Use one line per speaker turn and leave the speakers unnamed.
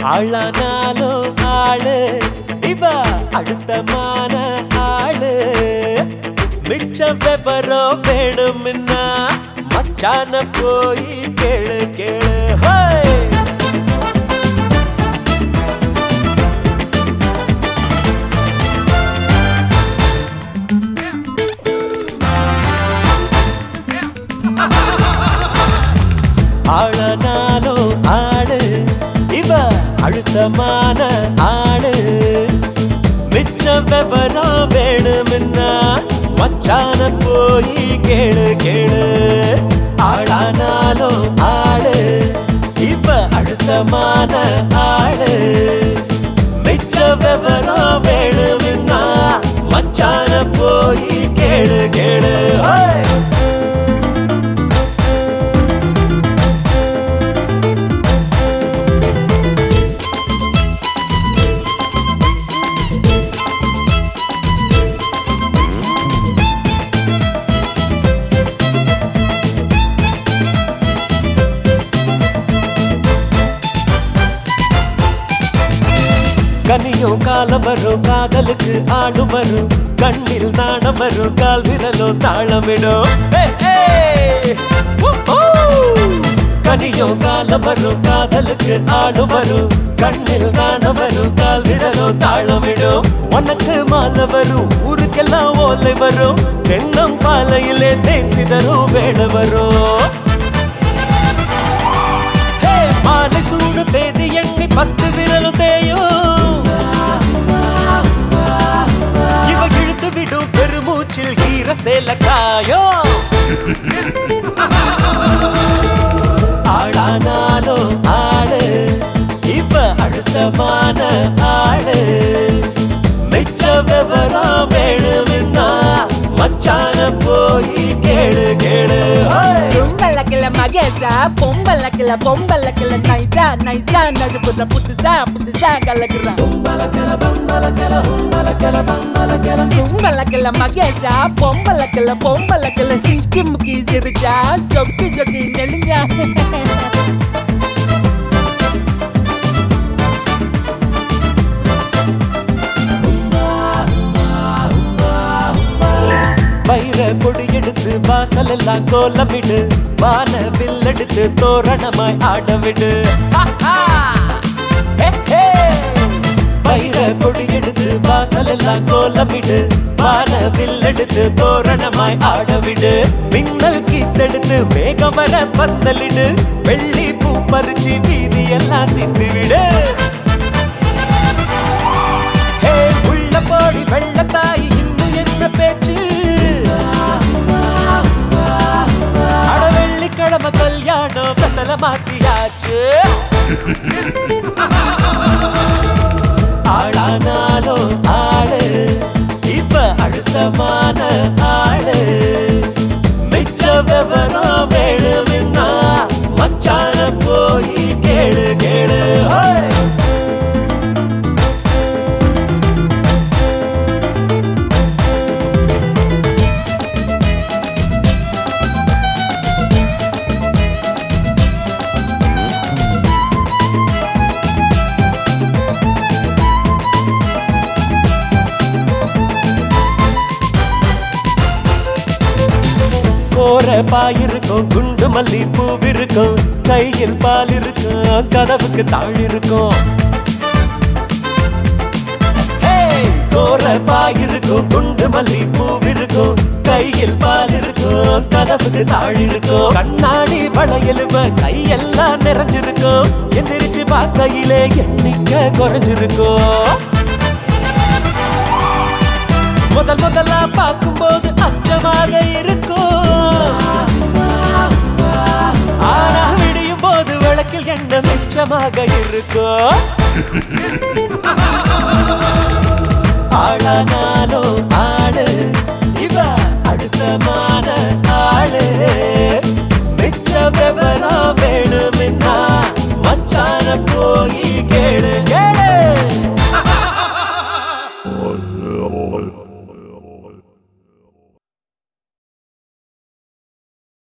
ஆளானாலும் ஆளு இவ அழுத்தமான ஆளு மிச்ச விவரம் வேணும்னா மச்சான போய் கேளு கேளு ஹோய் ஆளனாலும் ஆளு இவ அழுத்தமான ஆளு மிச்ச விவரம் வேணும்னா மச்சான போய் கேளு கேளு ஆளானாலும் ஆளு இவ அழுத்தமான ஆளு மிச்ச விவரம் வேணும்னா மச்சான போய் கேளு கேளு ஹோய் கனியும் காலம் வரும் காதலுக்கு ஆளு வரும் கண்ணில் நாணம் வரும் கால் விரலோ தாளமிடும் Hey, hey! Woo-hoo! கனியும் காலம் வரும் காதலுக்கு ஆளு வரும் கண்ணில் நாணம் வரும் கால் விரலோ தாளமிடும் உனக்கு மாலை வரும் ஊருக்கெல்லாம் ஓலை வரும் தென்னம் பாலையிலே தேன் சிதறும் வேலை வரும் ஹே, மாலை சூடு தேதி எண்ணி பத்து விரலு தேயும் இவ இழுத்து விடும் பெருமூச்சில் ஈர சேல காயம் ஆளானாலோ ஆளு இவ அழுத்தமான ஆளு மிச்ச விவரம் வேணும்னா மச்சான போய் கேளு கேளு ஹோய்
பொம்பளக்கில மகேசா பொம்பளக்கில பொம்பளக்கில நைசா நைசா நடுப்புற புதுசா புதுசா கலக்குறான் பொம்பளக்கில மகேசா பொம்பளக்கில பொம்பளக்கில சிங்கி முக்கி சிரிச்சா சொக்கி சொக்கி நெளிஞ்சா
வைர கொடி எடுத்து வாசல் எல்லாம் கோலமிடு வான வில் எடுத்து தோரணமாய் ஆட விடு ஹே, ஹே. வைர கொடி எடுத்து வாசல் எல்லாம் கோலமிடு வான வில் எடுத்து தோரணமாய் ஆட விடு மின்னல் கீத்தெடுத்து மேகம் வர பந்தலிடு வெள்ளி பூ பறிச்சு வீதி எல்லாம் சிந்து விடு ஹே உள்ள போடி வெள்ளத்தாய் இன்னும் என்ன பேச்சு அட வெள்ளிக்கிழமை கல்யாணம் பத்தல மாத்தியாச்சு ஆளானாலோ ஆளு இப்ப அழுத்தமான ஆளு மிச்ச விவரம் வேணும்னா மச்சான போய் கேளு கேளு ஹோய் கோர பாயிருக்கும் குண்டு மல்லி பூவிருக்கும் கையில் பால் இருக்கும் கதவுக்கு தாழ் இருக்கும் ஹேய்! கோர பாயிருக்கும் குண்டு மல்லி பூவிருக்கும் கையில் பால் இருக்கும் கதவுக்கு தாழ் இருக்கும் கண்ணாடி வளையலுவ கையெல்லாம் நிறைஞ்சிருக்கும் எந்திரிச்சு பார்க்கையிலே எண்ணிக்கை குறைஞ்சிருக்கும் முதல் முதலா பார்க்கும்போது அச்சமாக இருக்கும் ஆனா விடியும் போது விளக்கில் எண்ணெய் மிச்சமாக இருக்கும் ஆளானாலோ ஆளு இவ அடுத்தமான ஆளு